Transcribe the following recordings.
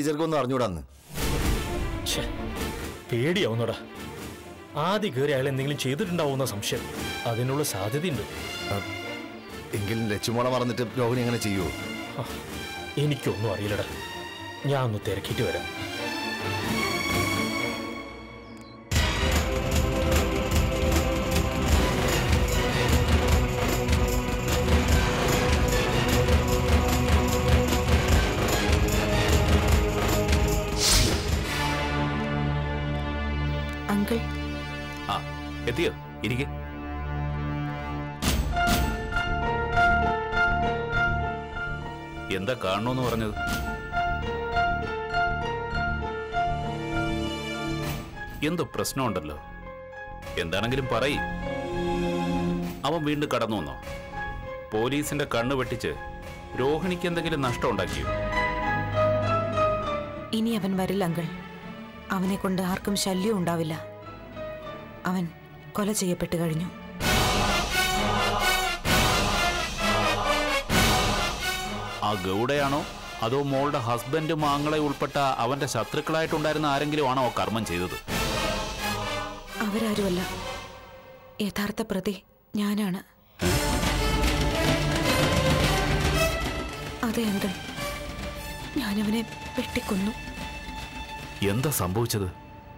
ടീച്ചർക്കൊന്നും അറിഞ്ഞൂടാന്ന് ഛെ, പേടിയാവുന്നടാ ആദ്യ കയറി അയാൾ എന്തെങ്കിലും ചെയ്തിട്ടുണ്ടാവുന്ന സംശയം അതിനുള്ള സാധ്യതയുണ്ട് എങ്കിലും ലക്ഷ്മോളെ മറന്നിട്ട് രോഹിണി അങ്ങനെ ചെയ്യുമോ ആ, എനിക്കൊന്നും അറിയില്ലടാ ഞാൻ ഒന്ന് തിരക്കിയിട്ട് വരാം അങ്കിൾ ആ എത്തിയോ ഇരിക്കെ എന്താ കാണണമെന്ന് പറഞ്ഞത് എന്തോ പ്രശ്നമുണ്ടല്ലോ എന്താണെങ്കിലും പറയ് അവൻ വീണ്ടും കടന്നു വന്നോ പോലീസിന്റെ കണ്ണ് വെട്ടിച്ച് രോഹിണിക്ക് എന്തെങ്കിലും നഷ്ടം ഉണ്ടാക്കിയോ ഇനി അവൻ വരില്ല അങ്കിൾ അവനെ കൊണ്ട് ആർക്കും ശല്യം ഉണ്ടാവില്ല അവൻ കൊല ചെയ്യപ്പെട്ടു കഴിഞ്ഞു ആ ഗൗഡയാണോ അതോ മോളുടെ ഹസ്ബൻഡ് മാങ്ങളെ ഉൾപ്പെട്ട അവന്റെ ശത്രുക്കളായിട്ടുണ്ടായിരുന്ന ആരെങ്കിലും ആണോ ആ കർമ്മം ചെയ്തത് അവരാരുമല്ല യഥാർത്ഥ പ്രതി ഞാനാണ് അതെ അങ്കിൾ ഞാനവനെ വെട്ടിക്കൊന്നു എന്താ സംഭവിച്ചത്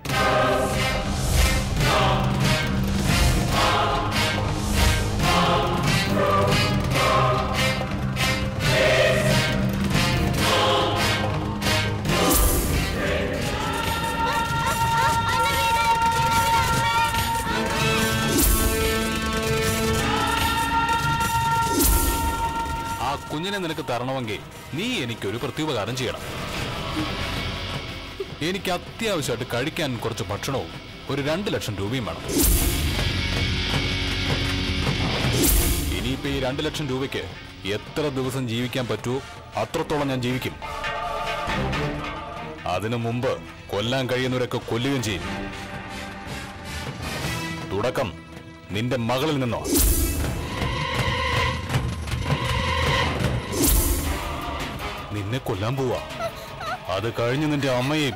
ആ കുഞ്ഞിനെ നിനക്ക് തരണമെങ്കിൽ നീ എനിക്കൊരു പ്രത്യുപകാരം ചെയ്യണം എനിക്ക് അത്യാവശ്യമായിട്ട് കഴിക്കാൻ കുറച്ച് ഭക്ഷണവും ഒരു രണ്ട് ലക്ഷം രൂപയും വേണം ഇനിയിപ്പോ ഈ രണ്ട് ലക്ഷം രൂപയ്ക്ക് എത്ര ദിവസം ജീവിക്കാൻ പറ്റുമോ അത്രത്തോളം ഞാൻ ജീവിക്കും അതിനു മുമ്പ് കൊല്ലാൻ കഴിയുന്നവരൊക്കെ കൊല്ലുകയും ചെയ്യും തുടക്കം നിന്റെ മകളിൽ നിന്നോ നിന്നെ കൊല്ലാൻ പോവാ അത് കഴിഞ്ഞ് നിന്റെ അമ്മയെയും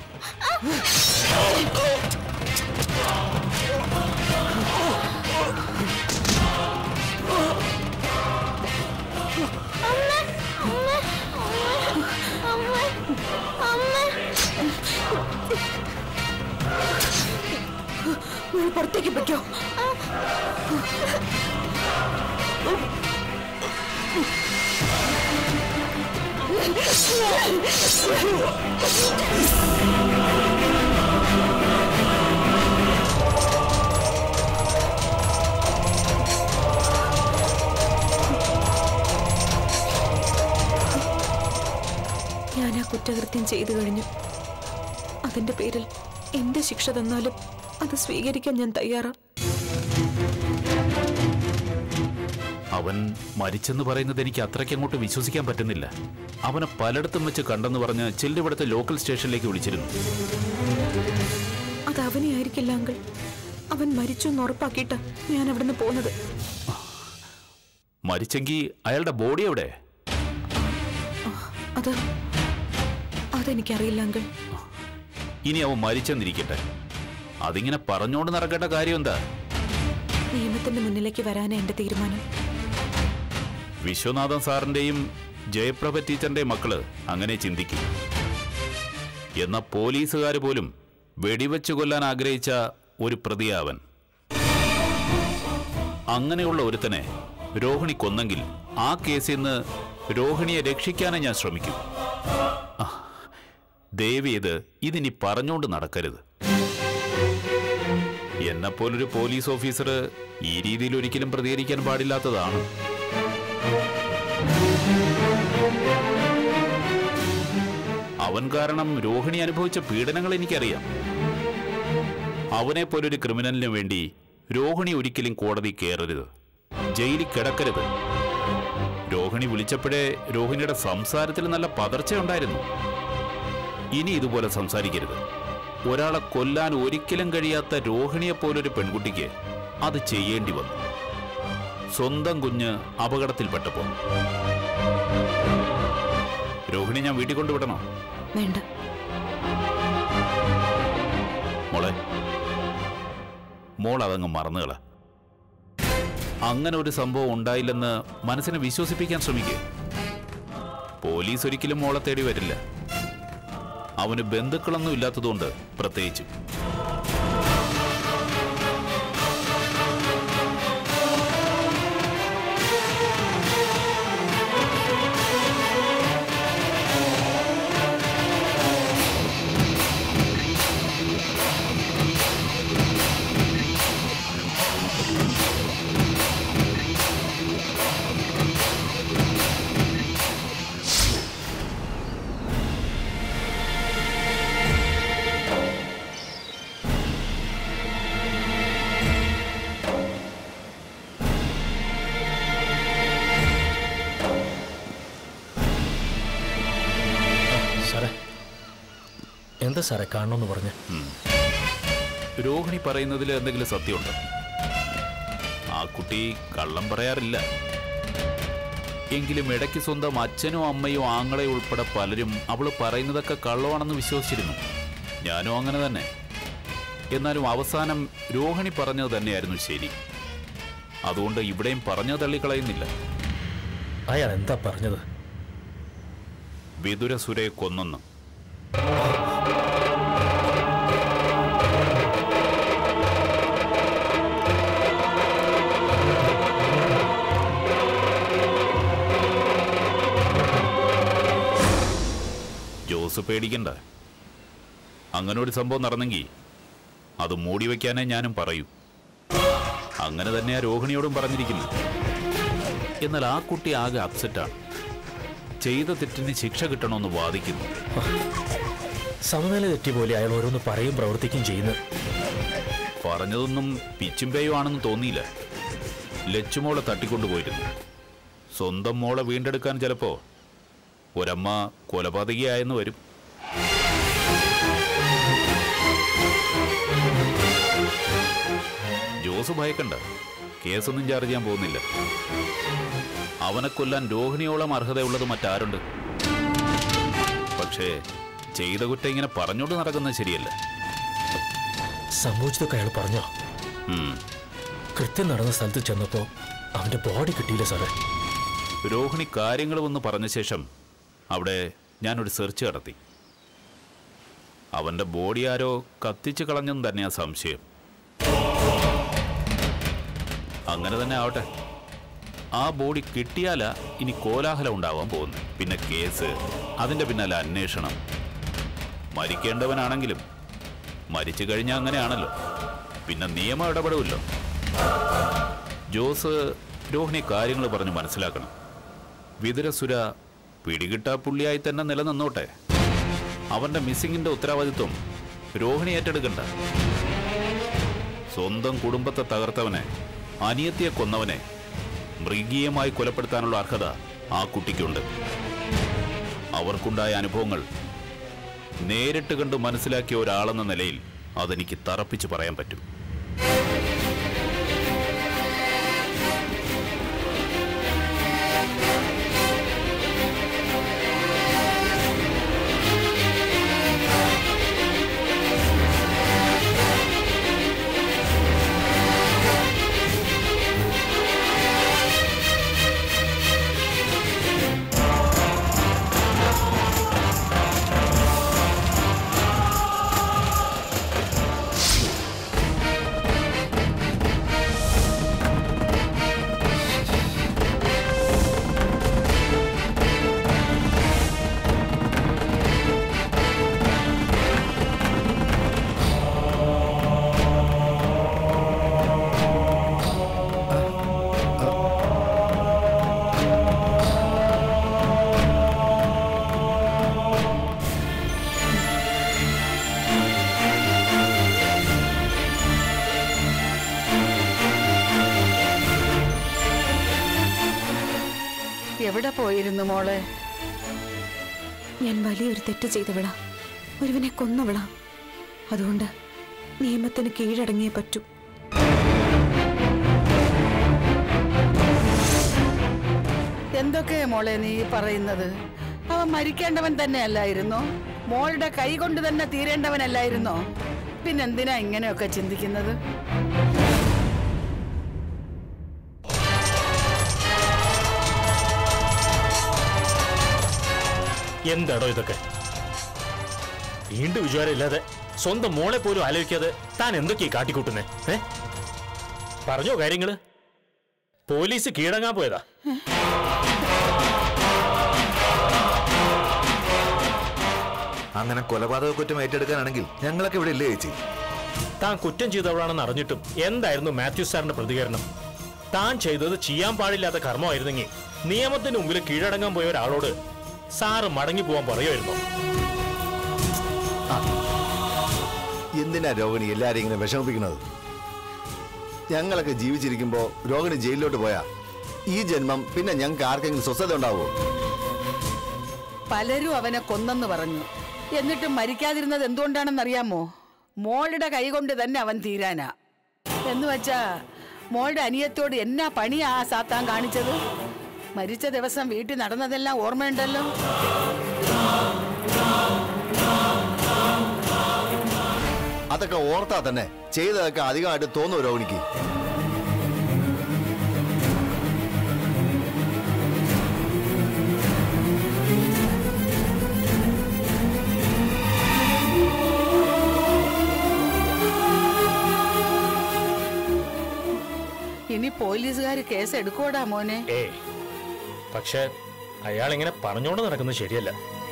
നിങ്ങൾ പുറത്തേക്ക് പറ്റോ ഞാൻ ആ കുറ്റകൃത്യം ചെയ്തു കഴിഞ്ഞു അതിന്റെ പേരിൽ എന്റെ ശിക്ഷ തന്നാലും അത് സ്വീകരിക്കാൻ ഞാൻ തയ്യാറാ അവൻ മരിച്ചെന്ന് പറയുന്നത് എനിക്ക് അത്രയ്ക്ക് അങ്ങോട്ട് വിശ്വസിക്കാൻ പറ്റുന്നില്ല അവനെ പലയിടത്തും വെച്ച് കണ്ടെന്ന് പറഞ്ഞ് ചില്ലിവിടുത്തെ ലോക്കൽ സ്റ്റേഷനിലേക്ക് വിളിച്ചിരുന്നു അത് അവനെ ആയിരിക്കില്ല അങ്കിൾ അവൻ മരിച്ചു എന്ന് ഉറപ്പാക്കിയിട്ടാ ഞാൻ അവിടുന്ന് പോകുന്നത് മരിച്ചെങ്കിൽ അയാളുടെ ബോഡി എവിടെ അത് അതെനിക്കറിയില്ല അങ്കിൾ ഇനി അവൻ മരിച്ചെന്നിരിക്കട്ടെ അതിങ്ങനെ പറഞ്ഞുകൊണ്ട് നടക്കേണ്ട കാര്യം എന്താ നിയമത്തിന്റെ മുന്നിലേക്ക് വരാനാ എന്റെ തീരുമാനം വിശ്വനാഥൻ സാറിന്റെയും ജയപ്രഭ ടീച്ചറിന്റെയും മക്കള് അങ്ങനെ ചിന്തിക്കും എന്ന പോലീസുകാർ പോലും വെടിവെച്ച് കൊല്ലാൻ ആഗ്രഹിച്ച ഒരു പ്രതിയാവൻ അങ്ങനെയുള്ള ഒരുത്തനെ രോഹിണി കൊന്നെങ്കിൽ ആ കേസിൽ നിന്ന് രോഹിണിയെ രക്ഷിക്കാനേ ഞാൻ ശ്രമിക്കും ആ, ദയവ് ചെയ്ത് ഇതിനി പറഞ്ഞുകൊണ്ട് നടക്കരുത് എന്നെപ്പോലൊരു പോലീസ് ഓഫീസർ ഈ രീതിയിൽ ഒരിക്കലും പ്രതികരിക്കാൻ പാടില്ലാത്തതാണ് അവൻ കാരണം രോഹിണി അനുഭവിച്ച പീഡനങ്ങൾ എനിക്കറിയാം അവനെ പോലൊരു ക്രിമിനലിന് വേണ്ടി രോഹിണി ഒരിക്കലും കോടതി കയറരുത് ജയിലിൽ കിടക്കരുത് രോഹിണി വിളിച്ചപ്പോഴേ രോഹിണിയുടെ സംസാരത്തിൽ നല്ല പതർച്ചയുണ്ടായിരുന്നു ഇനി ഇതുപോലെ സംസാരിക്കരുത് ഒരാളെ കൊല്ലാൻ ഒരിക്കലും കഴിയാത്ത രോഹിണിയെ പോലൊരു പെൺകുട്ടിക്ക് അത് ചെയ്യേണ്ടി വന്നു സ്വന്തം കുഞ്ഞ് അപകടത്തിൽപ്പെട്ടപ്പോൾ രോഹിണി ഞാൻ വീട്ടിൽ കൊണ്ടുവിടണോ വേണ്ട മോൾ അതങ്ങ് മറന്നുകള അങ്ങനെ ഒരു സംഭവം ഉണ്ടായില്ലെന്ന് മനസ്സിനെ വിശ്വസിപ്പിക്കാൻ ശ്രമിക്കുക പോലീസ് ഒരിക്കലും മോളെ തേടി വരില്ല അവന് ബന്ധുക്കളൊന്നും ഇല്ലാത്തതുകൊണ്ട് പ്രത്യേകിച്ചും സാറേ എന്താ സാറേ കാണണമെന്ന് പറഞ്ഞ് രോഹിണി പറയുന്നതിൽ എന്തെങ്കിലും സത്യമുണ്ട് ആ കുട്ടി കള്ളം പറയാറില്ല എങ്കിലും ഇടയ്ക്ക് സ്വന്തം അച്ഛനും അമ്മയും ആങ്ങളെ ഉൾപ്പെടെ പലരും അവൾ പറയുന്നതൊക്കെ കള്ളമാണെന്ന് വിശ്വസിച്ചിരുന്നു ഞാനും അങ്ങനെ തന്നെ എന്നാലും അവസാനം രോഹിണി പറഞ്ഞത് തന്നെയായിരുന്നു ശരി അതുകൊണ്ട് ഇവിടെയും പറഞ്ഞു തള്ളിക്കളയുന്നില്ല അയാൾ എന്താ പറഞ്ഞത് വിതുരസുരയെ കൊന്നെന്ന് ജോസ് പേടിക്കണ്ട അങ്ങനെ ഒരു സംഭവം നടന്നെങ്കിൽ അത് മൂടി വയ്ക്കാനേ ഞാനും പറയൂ അങ്ങനെ തന്നെയാ രോഹിണിയോടും പറഞ്ഞിരിക്കുന്നത് എന്നാൽ ആ കുട്ടി ആകെ അപ്സെറ്റാണ് ചെയ്ത തെറ്റിന് ശിക്ഷ കിട്ടണമെന്ന് വാദിക്കുന്നു സമനില തെറ്റി പോലെ അയാൾ ഓരോന്ന് പറയും പ്രവർത്തിക്കുകയും ചെയ്യുന്നു പറഞ്ഞതൊന്നും പിച്ചും പേയും ആണെന്ന് തോന്നിയില്ല ലച്ചുമോളെ തട്ടിക്കൊണ്ടുപോയിരുന്നു സ്വന്തം മോളെ വീണ്ടെടുക്കാൻ ചിലപ്പോ ഒരമ്മ കൊലപാതകയായെന്ന് വരും ജോസ് ഭയക്കണ്ട കേസൊന്നും ചാർജ് ചെയ്യാൻ പോകുന്നില്ല അവനെ കൊല്ലാൻ രോഹിണിയോളം അർഹതയുള്ളത് മറ്റാരുണ്ട് പക്ഷേ ചെയ്ത കുറ്റം ഇങ്ങനെ പറഞ്ഞുകൊണ്ട് നടക്കുന്നത് ശരിയല്ല സംഭവിച്ചതൊക്കെ അയാൾ പറഞ്ഞോ ഉം. കൃത്യം നടന്ന സ്ഥലത്ത് ചെന്നപ്പോ അവന്റെ ബോഡി കിട്ടിയില്ല സാറേ രോഹിണി കാര്യങ്ങൾ ഒന്ന് പറഞ്ഞ ശേഷം അവിടെ ഞാനൊരു സെർച്ച് നടത്തി അവന്റെ ബോഡി ആരോ കത്തിച്ചു കളഞ്ഞെന്ന് തന്നെയാ സംശയം അങ്ങനെ തന്നെ ആവട്ടെ ആ ബോഡി കിട്ടിയാലാ ഇനി കോലാഹലം ഉണ്ടാവാൻ പോകുന്നു പിന്നെ കേസ് അതിന്റെ പിന്നാലെ അന്വേഷണം മരിക്കേണ്ടവനാണെങ്കിലും മരിച്ചു കഴിഞ്ഞാൽ അങ്ങനെയാണല്ലോ പിന്നെ നിയമം ഇടപെടുമല്ലോ ജോസ് രോഹിണി കാര്യങ്ങൾ പറഞ്ഞ് മനസ്സിലാക്കണം വിതുരസുര പിടികിട്ടാ പുള്ളിയായി തന്നെ നിലനിന്നോട്ടെ അവന്റെ മിസ്സിങ്ങിന്റെ ഉത്തരവാദിത്വം രോഹിണി ഏറ്റെടുക്കണ്ട സ്വന്തം കുടുംബത്തെ തകർത്തവനെ അനിയത്തിയെ കൊന്നവനെ മൃഗീയമായി കൊലപ്പെടുത്താനുള്ള അർഹത ആ കുട്ടിക്കുണ്ട് അവർക്കുണ്ടായ അനുഭവങ്ങൾ നേരിട്ട് കണ്ട് മനസ്സിലാക്കിയ ഒരാളെന്ന നിലയിൽ അതെനിക്ക് തറപ്പിച്ച് പറയാൻ പറ്റും എവിടെ പോയിരുന്നു മോളെ ഞാൻ വലിയൊരു തെറ്റ് ചെയ്തവളാ ഒരുവനെ കൊന്നവളാ അതുകൊണ്ട് നിയമത്തിന് കീഴടങ്ങിയേ പറ്റൂ എന്തൊക്കെയാ മോളെ നീ ഈ പറയുന്നത് അവൻ മരിക്കേണ്ടവൻ തന്നെ അല്ലായിരുന്നോ മോളുടെ കൈ കൊണ്ട് തന്നെ തീരേണ്ടവനല്ലായിരുന്നോ പിന്നെന്തിനാ ഇങ്ങനെയൊക്കെ ചിന്തിക്കുന്നത് എന്താടോ ഇതൊക്കെ വീണ്ടും വിചാരം ഇല്ലാതെ സ്വന്തം മോളെ പോലും ആലോചിക്കാതെ താൻ എന്തൊക്കെയാ കാട്ടിക്കൂട്ടുന്നേ ഏ പറഞ്ഞോ കാര്യങ്ങള് പോലീസ് കീഴടങ്ങാൻ പോയതാ അങ്ങനെ കൊലപാതക കുറ്റം ഏറ്റെടുക്കാനാണെങ്കിൽ ഞങ്ങളൊക്കെ ഇവിടെ ഇല്ലേ ചേച്ചി താൻ കുറ്റം ചെയ്തവളാണെന്ന് അറിഞ്ഞിട്ടും എന്തായിരുന്നു മാത്യു സാറിന്റെ പ്രതികരണം താൻ ചെയ്തത് ചെയ്യാൻ പാടില്ലാത്ത കർമ്മമായിരുന്നെങ്കിൽ നിയമത്തിന് മുമ്പിൽ കീഴടങ്ങാൻ പോയ ഒരാളോട് സാറ് മടങ്ങി പോവാൻ പറയുമായിരുന്നോ എന്തിനാ രോഹിണി എല്ലാരെയും ഇങ്ങനെ വിഷമിപ്പിക്കുന്നത് ഞങ്ങളൊക്കെ ജീവിച്ചിരിക്കുമ്പോ രോഹിണി ജയിലിലോട്ട് പോയാ ഈ ജന്മം പിന്നെ ഞങ്ങൾക്ക് ആർക്കെങ്കിലും സ്വസ്ഥത ഉണ്ടാവുമോ പലരും അവനെ കൊന്നെന്ന് പറഞ്ഞു എന്നിട്ടും മരിക്കാതിരുന്നത് എന്തുകൊണ്ടാണെന്നറിയാമോ മോളുടെ കൈകൊണ്ട് തന്നെ അവൻ തീരാനാ എന്ന് വെച്ചാ മോളുടെ അനിയത്തോട് എന്നാ പണിയാ ആ സാത്താൻ കാണിച്ചത് മരിച്ച ദിവസം വീട്ടിൽ നടന്നതെല്ലാം ഓർമ്മയുണ്ടല്ലോ അതൊക്കെ ഓർത്താ തന്നെ ചെയ്തതൊക്കെ അധികമായിട്ട് തോന്നുമോ രോഹിണിക്ക് ഇനി പോലീസുകാർ കേസ് എടുക്കോടാ മോനെ ഏ പക്ഷെ അയാൾ ഇങ്ങനെ പറഞ്ഞോണ്ട് നടക്കുന്നത് ശരിയല്ല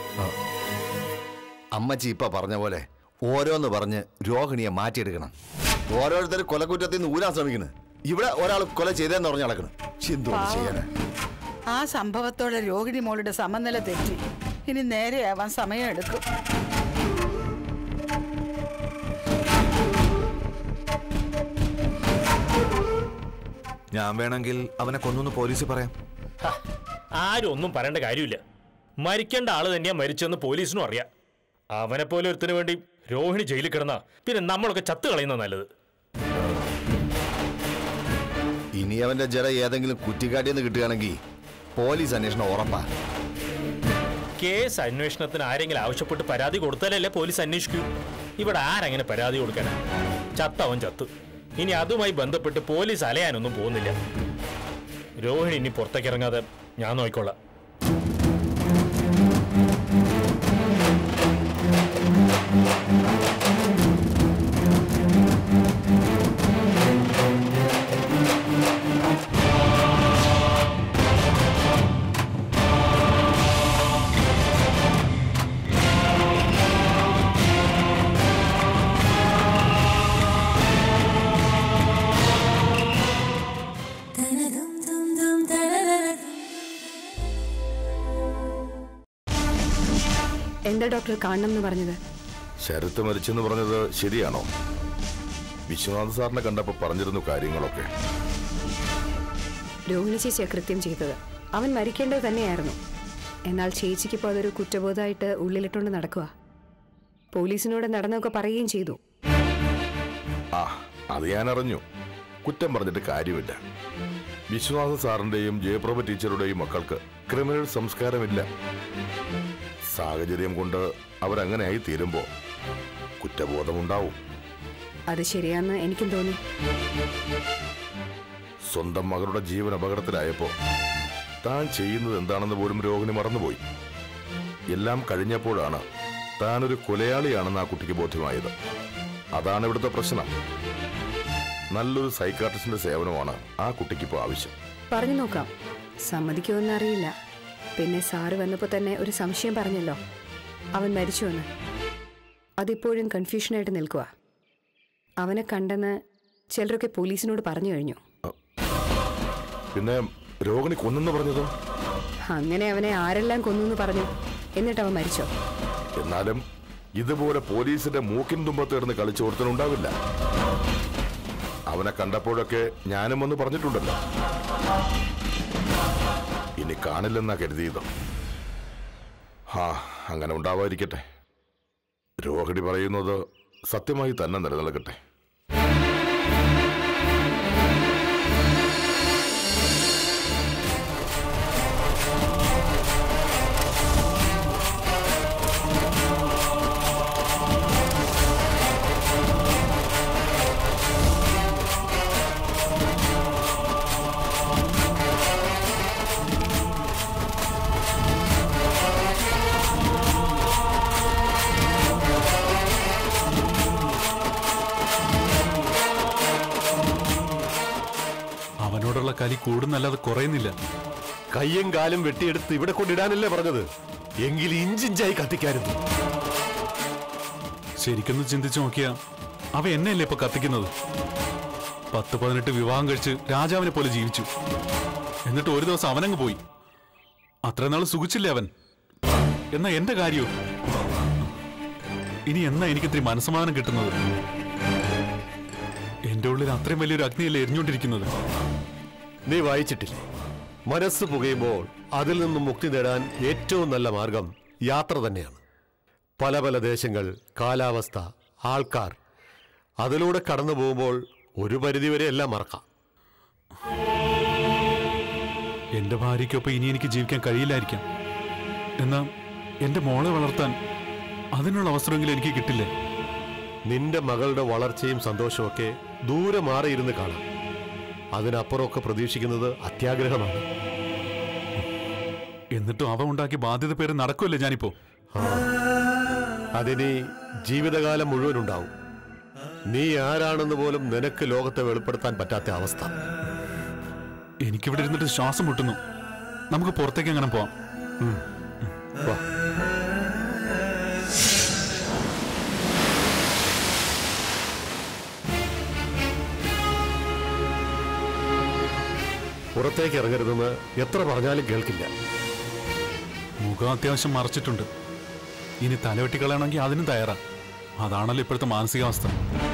അമ്മച്ചി ഇപ്പൊ പറഞ്ഞ പോലെ ഓരോന്ന് പറഞ്ഞ് രോഹിണിയെ മാറ്റിയെടുക്കണം ഓരോരുത്തർ കൊലക്കുറ്റത്തിൽ നിന്ന് ഊരാൻ ശ്രമിക്കുന്നു ഇവിടെ ഒരാൾ കൊല ചെയ്തെന്ന് പറഞ്ഞ് നടക്കണം എന്തോ ചെയ്യാനാ ആ സംഭവത്തോടെ രോഹിണി മോളുടെ സമനില തെറ്റി ഇനി നേരെയാവാൻ സമയം എടുക്കും ഞാൻ വേണമെങ്കിൽ അവനെ കൊന്നു പോലീസ് പറയാം ഹ, ആരും ഒന്നും പറയേണ്ട കാര്യമില്ല മരിക്കേണ്ട ആള് തന്നെയാ മരിച്ചെന്ന് പോലീസിനും അറിയാം അവനെ പോലെ ഒരുത്തിന് വേണ്ടി രോഹിണി ജയിലിൽ കിടന്ന പിന്നെ നമ്മളൊക്കെ ചത്തു കളയുന്ന നല്ലത് ഇനി അവന്റെ ജഡ ഏതെങ്കിലും കുറ്റിക്കാട്ടിന്ന് കിട്ടുകയാണെങ്കിൽ പോലീസ് അന്വേഷണം ഉറപ്പാ കേസ് അന്വേഷണത്തിന് ആരെങ്കിലും ആവശ്യപ്പെട്ട് പരാതി കൊടുത്താലല്ലേ പോലീസ് അന്വേഷിക്കൂ ഇവിടെ ആരങ്ങനെ പരാതി കൊടുക്കാനാ ചത്തവൻ ചത്തു ഇനി അതുമായി ബന്ധപ്പെട്ട് പോലീസ് അലയാനൊന്നും പോകുന്നില്ല രോഹിണി ഇനി പുറത്തേക്ക് ഇറങ്ങാതെ ഞാൻ നോക്കിക്കോളാം എന്താ ഡോക്ടർ കാണണം എന്ന് പറഞ്ഞത് ശരത്ത് മരിച്ചെന്ന് പറഞ്ഞത് ശരിയാണോ വിശ്വനാഥ് സാറിനെ കണ്ടപ്പോ പറഞ്ഞിരുന്നു കാര്യങ്ങളൊക്കെ രോഹിണി ചേച്ചിയാ കൃത്യം ചെയ്തത് അവൻ മരിക്കേണ്ടത് തന്നെയായിരുന്നു എന്നാൽ ചേച്ചിക്കിപ്പോൾ അതൊരു കുറ്റബോധമായിട്ട് ഉള്ളിലിട്ടുകൊണ്ട് നടക്കുക പോലീസിനോട് നടന്നൊക്കെ പറയുകയും ചെയ്തു ആ അത് ഞാൻ അറിഞ്ഞു കുറ്റം പറഞ്ഞിട്ട് കാര്യമില്ല വിശ്വനാഥ സാറിന്റെയും ജയപ്രഭ ടീച്ചറുടെയും മക്കൾക്ക് ക്രിമിനൽ സംസ്കാരമില്ല സാഹചര്യം കൊണ്ട് അവരങ്ങനെയായി തീരുമ്പോ കുറ്റബോധമുണ്ടാവും അത് ശരിയാന്ന് എനിക്കും തോന്നി സ്വന്തം മകളുടെ ജീവൻ അപകടത്തിലായപ്പോ താൻ ചെയ്യുന്നത് എന്താണെന്ന് പോലും രോഹിണി മറന്നുപോയി എല്ലാം കഴിഞ്ഞപ്പോഴാണ് താൻ ഒരു കൊലയാളിയാണെന്ന് ആ കുട്ടിക്ക് ബോധ്യമായത് അതാണ് ഇവിടുത്തെ പ്രശ്നം നല്ലൊരു സൈക്കാട്രിസ്റ്റിന്റെ സേവനമാണ് ആ കുട്ടിക്ക് ഇപ്പോൾ ആവശ്യം പറഞ്ഞു നോക്കാം സമ്മതിക്കുമെന്ന് അറിയില്ല പിന്നെ സാറ് വന്നപ്പോൾ തന്നെ ഒരു സംശയം പറഞ്ഞല്ലോ അവൻ മരിച്ചുവെന്ന് അതിപ്പോഴും കൺഫ്യൂഷനായിട്ട് നിൽക്കുക അവനെ കണ്ടെന്ന് ചിലരൊക്കെ പോലീസിനോട് പറഞ്ഞു കഴിഞ്ഞു പിന്നെ രോഹിണി കൊന്നെന്ന് പറഞ്ഞതോ അങ്ങനെ അവനെ ആരെല്ലാം കൊന്നു എന്ന് പറഞ്ഞു എന്നിട്ട് അവൻ മരിച്ചോ എന്നാലും ഇതുപോലെ പോലീസിന്റെ മൂക്കിൻ തുമ്പത്ത് കിടന്ന് കളിച്ചു കൊടുത്തനുണ്ടാവില്ല അവനെ കണ്ടപ്പോഴൊക്കെ ഞാനും വന്ന് പറഞ്ഞിട്ടുണ്ടല്ലോ ഇനി കാണില്ലെന്നാ കരുതിയത് ആ അങ്ങനെ ഉണ്ടാവാതിരിക്കട്ടെ രോഹിണി പറയുന്നത് സത്യമായി തന്നെ നിലനിൽക്കട്ടെ അവനോടുള്ള കലി കൂടുന്നല്ലാതെ കുറയുന്നില്ല കയ്യും കാലും വെട്ടിയെടുത്ത് ഇവിടെ കൊണ്ടിടാനല്ലേ പറഞ്ഞത് എങ്കിൽ ഇഞ്ചിഞ്ചായി കത്തിക്കായിരുന്നു ശരിക്കൊന്ന് ചിന്തിച്ചു നോക്കിയാ അവ എന്നെയല്ലേ ഇപ്പൊ കത്തിക്കുന്നത് പത്ത് പതിനെട്ട് വിവാഹം കഴിച്ച് രാജാവിനെ പോലെ ജീവിച്ചു എന്നിട്ട് ഒരു ദിവസം അവനങ്ങ് പോയി അത്ര നാൾ സുഖിച്ചില്ലേ അവൻ എന്നാ എന്റെ കാര്യോ ഇനി എന്നാ എനിക്ക് ഇത്തിരി മനസ്സമാധാനം കിട്ടുന്നത് എന്റെ ഉള്ളിൽ അത്രയും വലിയൊരു അഗ്നിയല്ലേ എരിഞ്ഞുകൊണ്ടിരിക്കുന്നത് നീ വായിച്ചിട്ടില്ലേ മനസ്സ് പുകയുമ്പോൾ അതിൽ നിന്നും മുക്തി നേടാൻ ഏറ്റവും നല്ല മാർഗം യാത്ര തന്നെയാണ് പല പല ദേശങ്ങൾ കാലാവസ്ഥ ആൾക്കാർ അതിലൂടെ കടന്നു പോകുമ്പോൾ ഒരു പരിധിവരെ എല്ലാം മറക്കാം എന്റെ ഭാര്യയ്ക്കൊപ്പം ഇനി എനിക്ക് ജീവിക്കാൻ കഴിയില്ലായിരിക്കാം എന്നാ എന്റെ മോളെ വളർത്താൻ അതിനുള്ള അവസരമെങ്കിലും എനിക്ക് കിട്ടില്ലേ നിന്റെ മകളുടെ വളർച്ചയും സന്തോഷമൊക്കെ ദൂരെ മാറിയിരുന്ന് കാണാം അതിനപ്പുറമൊക്കെ പ്രതീക്ഷിക്കുന്നത് അത്യാഗ്രഹമാണ് എന്നിട്ടും അവ ഉണ്ടാക്കിയ ബാധ്യത പേര് നടക്കുമല്ലേ ഞാനിപ്പോ അതിനി ജീവിതകാലം മുഴുവൻ ഉണ്ടാവും നീ ആരാണെന്ന് പോലും നിനക്ക് ലോകത്തെ വെളിപ്പെടുത്താൻ പറ്റാത്ത അവസ്ഥ എനിക്കിവിടെ ഇരുന്നിട്ട് ശ്വാസം മുട്ടുന്നു നമുക്ക് പുറത്തേക്ക് എങ്ങനെ പോവാം വാ. പുറത്തേക്ക് ഇറങ്ങരുതെന്ന് എത്ര പറഞ്ഞാലും കേൾക്കില്ല മുഖം അത്യാവശ്യം മറച്ചിട്ടുണ്ട് ഇനി തലവെട്ടി കളയണമെങ്കിൽ അതിനും തയ്യാറാ അതാണല്ലോ ഇപ്പോഴത്തെ മാനസികാവസ്ഥ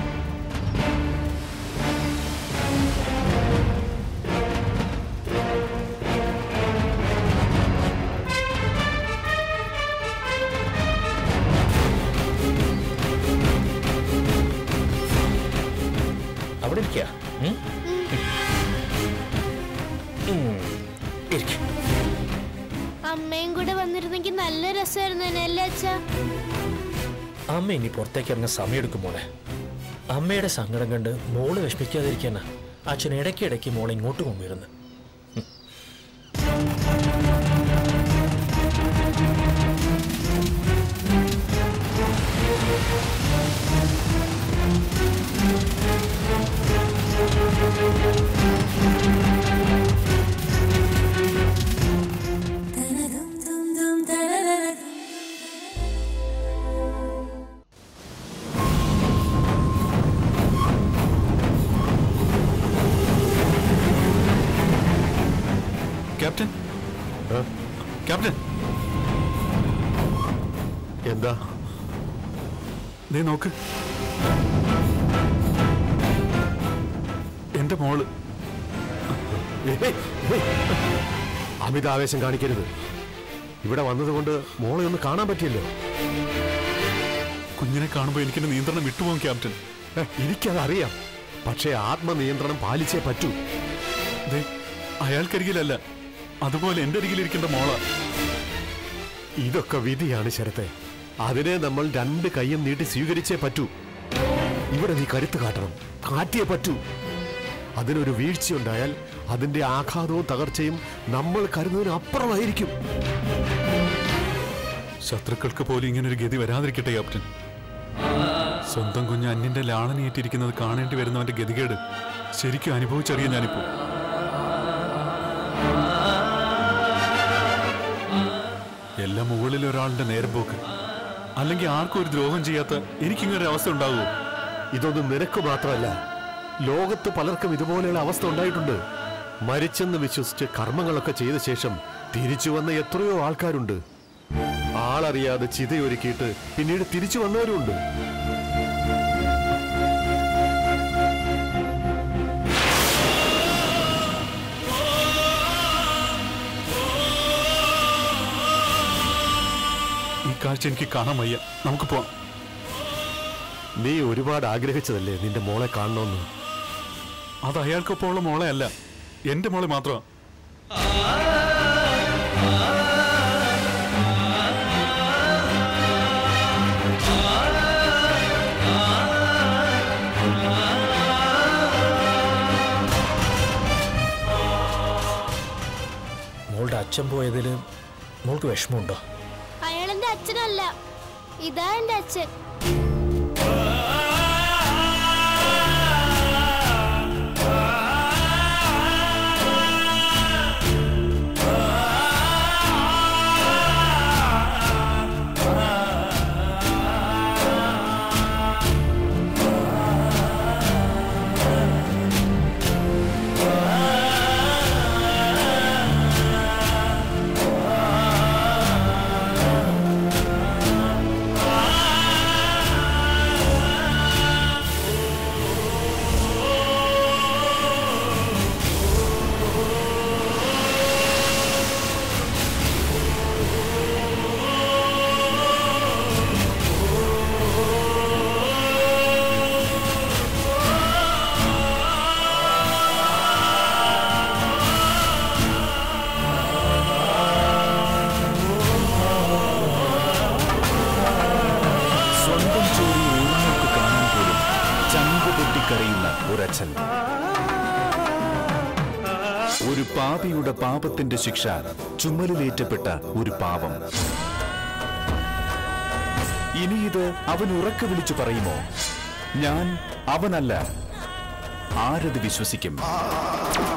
അവിടെ ഇരിക്കുക ഇരിക്കും അമ്മയും കൂടെ വന്നിരുന്നെങ്കിൽ നല്ല രസമായിരുന്നു അല്ലേ അച്ഛാ അമ്മ ഇനി പുറത്തേക്ക് ഇറങ്ങാൻ സമയമെടുക്കും മോളെ അമ്മയുടെ സങ്കടം കണ്ട് മോള് വിഷമിക്കാതിരിക്കാനാ അച്ഛൻ ഇടയ്ക്ക് ഇടയ്ക്ക് മോളെ ഇങ്ങോട്ട് കൊണ്ടുവരുന്നു ക്യാപ്റ്റൻ ഏ? ക്യാപ്റ്റൻ എന്താ ദേ നോക്ക് എന്റെ മോള് ഏയ്, ഏയ്. അമിതാവേശം കാണിക്കരുത് ഇവിടെ വന്നതുകൊണ്ട് മോളെ ഒന്ന് കാണാൻ പറ്റിയല്ലോ കുഞ്ഞിനെ കാണുമ്പോൾ എനിക്കെന്റെ നിയന്ത്രണം വിട്ടുപോകും ക്യാപ്റ്റൻ ഏ, എനിക്കതറിയാം പക്ഷേ ആത്മനിയന്ത്രണം പാലിച്ചേ പറ്റൂ ദേ അയാൾക്കരികിലല്ല അതുപോലെ എന്റെ അരികിലിരിക്കേണ്ട മോള ഇതൊക്കെ വിധിയാണ് ശരത്തെ അതിനെ നമ്മൾ രണ്ട് കൈയും നീട്ടി സ്വീകരിച്ചേ പറ്റൂ ഇവിടെ നീ കരുത്ത് കാട്ടണം കാറ്റിയേ പറ്റൂ അതിനൊരു വീഴ്ചയുണ്ടായാൽ അതിന്റെ ആഘാതവും തകർച്ചയും നമ്മൾ കരുതുന്നതിന് അപ്പുറമായിരിക്കും ശത്രുക്കൾക്ക് പോലും ഇങ്ങനെ ഒരു ഗതി വരാതിരിക്കട്ടെ ക്യാപ്റ്റൻ സ്വന്തം കുഞ്ഞ് അന്യന്റെ ലാളനയേറ്റിരിക്കുന്നത് കാണേണ്ടി വരുന്നവന്റെ ഗതികേട് ശരിക്കും അനുഭവിച്ചറിയാം ഞാനിപ്പോ എല്ലാം മുകളിൽ ഒരാളുടെ നേരം പോക്ക് അല്ലെങ്കിൽ ആർക്കും ഒരു ദ്രോഹം ചെയ്യാത്ത എനിക്കിങ്ങനെ ഒരു അവസ്ഥ ഉണ്ടാവുമോ ഇതൊന്നും നിനക്ക് മാത്രമല്ല ലോകത്ത് പലർക്കും ഇതുപോലെയുള്ള അവസ്ഥ ഉണ്ടായിട്ടുണ്ട് മരിച്ചെന്ന് വിശ്വസിച്ച് കർമ്മങ്ങളൊക്കെ ചെയ്ത ശേഷം തിരിച്ചു വന്ന എത്രയോ ആൾക്കാരുണ്ട് ആളറിയാതെ ചിതയൊരുക്കിയിട്ട് പിന്നീട് തിരിച്ചു വന്നവരുമുണ്ട് ഈ കാഴ്ച എനിക്ക് കാണാൻ വയ്യ നമുക്ക് പോവാം നീ ഒരുപാട് ആഗ്രഹിച്ചതല്ലേ നിന്റെ മോളെ കാണണമെന്ന് അത് അയാൾക്കൊപ്പം ഉള്ള മോളെ അല്ല എന്റെ മോളെ മാത്രമാ മോളുടെ അച്ഛൻ പോയതിൽ മോൾക്ക് വിഷമമുണ്ടോ അയാളെന്റെ അച്ഛനല്ല ഇതാ എന്റെ അച്ഛൻ ഒരു പാപിയുടെ പാപത്തിന്റെ ശിക്ഷ ചുമലിലേറ്റപ്പെട്ട ഒരു പാപം ഇനി ഇത് അവൻ ഉറക്കെ വിളിച്ചു പറയുമോ ഞാൻ അവനല്ല ആരത് വിശ്വസിക്കും